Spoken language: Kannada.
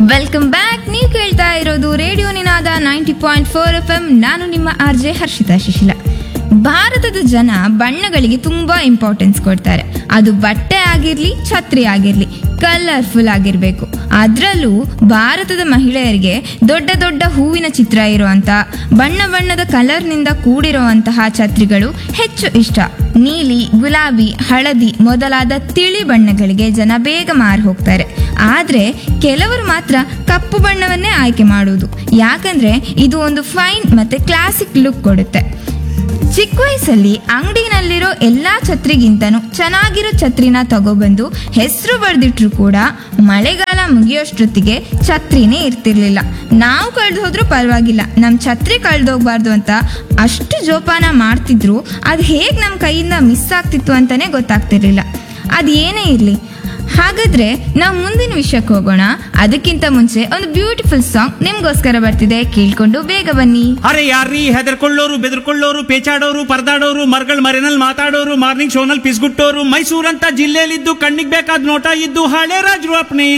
ವೆಲ್ಕಮ್ ಬ್ಯಾಕ್ ನೀವು ಕೇಳ್ತಾ ಇರೋದು radio Ninaada ninety point four F M ನಾನು ನಿಮ್ಮ ಆರ್ ಜೆ ಹರ್ಷಿತಾ ಶಿಶಿಲ ಭಾರತದ ಜನ ಬಣ್ಣಗಳಿಗೆ ತುಂಬಾ ಇಂಪಾರ್ಟೆನ್ಸ್ ಕೊಡ್ತಾರೆ ಅದು ಬಟ್ಟೆ ಆಗಿರ್ಲಿ ಛತ್ರಿ ಆಗಿರ್ಲಿ ಕಲರ್ಫುಲ್ ಆಗಿರ್ಬೇಕು ಅದರಲ್ಲೂ ಭಾರತದ ಮಹಿಳೆಯರಿಗೆ ದೊಡ್ಡ ದೊಡ್ಡ ಹೂವಿನ ಚಿತ್ರ ಇರುವಂತ ಬಣ್ಣ ಬಣ್ಣದ ಕಲರ್ನಿಂದ ಕೂಡಿರುವಂತಹ ಛತ್ರಿಗಳು ಹೆಚ್ಚು ಇಷ್ಟ ನೀಲಿ ಗುಲಾಬಿ ಹಳದಿ ಮೊದಲಾದ ತಿಳಿ ಬಣ್ಣಗಳಿಗೆ ಜನ ಬೇಗ ಮಾರು ಹೋಗ್ತಾರೆ ಆದ್ರೆ ಕೆಲವರು ಮಾತ್ರ ಕಪ್ಪು ಬಣ್ಣವನ್ನೇ ಆಯ್ಕೆ ಮಾಡುವುದು ಯಾಕಂದ್ರೆ ಇದು ಒಂದು ಫೈನ್ ಮತ್ತೆ ಕ್ಲಾಸಿಕ್ ಲುಕ್ ಕೊಡುತ್ತೆ ಚಿಕ್ಕ ವಯಸ್ಸಲ್ಲಿ ಅಂಗಡಿನಲ್ಲಿರೋ ಎಲ್ಲಾ ಛತ್ರಿಗಿಂತನೂ ಚೆನ್ನಾಗಿರೋ ಛತ್ರಿನ ತಗೊಬಂದು ಹೆಸರು ಬರೆದಿಟ್ರು ಕೂಡ ಮಳೆಗಾಲ ಮುಗಿಯೋಷ್ಟೊತ್ತಿಗೆ ಛತ್ರಿನೇ ಇರ್ತಿರ್ಲಿಲ್ಲ ನಾವು ಕಳೆದು ಹೋದ್ರೂ ಪರವಾಗಿಲ್ಲ ನಮ್ಮ ಛತ್ರಿ ಕಳೆದೋಗ್ಬಾರ್ದು ಅಂತ ಅಷ್ಟು ಜೋಪಾನ ಮಾಡ್ತಿದ್ರು ಅದು ಹೇಗೆ ನಮ್ಮ ಕೈಯಿಂದ ಮಿಸ್ ಆಗ್ತಿತ್ತು ಅಂತಾನೆ ಗೊತ್ತಾಗ್ತಿರ್ಲಿಲ್ಲ ಅದು ಏನೇ ಇರಲಿ ಹಾಗಾದ್ರೆ ನಾವು ಮುಂದಿನ ವಿಷಯಕ್ಕೆ ಹೋಗೋಣ ಅದಕ್ಕಿಂತ ಮುಂಚೆ ಒಂದು ಬ್ಯೂಟಿಫುಲ್ ಸಾಂಗ್ ನಿಮ್ಗೋಸ್ಕರ ಬರ್ತಿದೆ ಕೇಳ್ಕೊಂಡು ಬೇಗ ಬನ್ನಿ ಅರೆ ಯಾರ್ರೀ ಹೆದರ್ಕೊಳ್ಳೋರು ಬೆದರ್ಕೊಳ್ಳೋರು ಪೇಚಾಡೋರು ಪರದಾಡೋರು ಮರ್ಗಳ ಮರೆನಲ್ಲಿ ಮಾತಾಡೋರು ಮಾರ್ನಿಂಗ್ ಶೋನಲ್ಲಿ ಪಿಸ್ಗುಟ್ಟೋರು ಮೈಸೂರಂತ ಜಿಲ್ಲೆಯಲ್ಲಿದ್ದು ಕಣ್ಣಿಗೆ ಬೇಕಾದ ನೋಟ ಇದ್ದು ಹಳೆ ರಾಜರು ಅಪ್ನೆ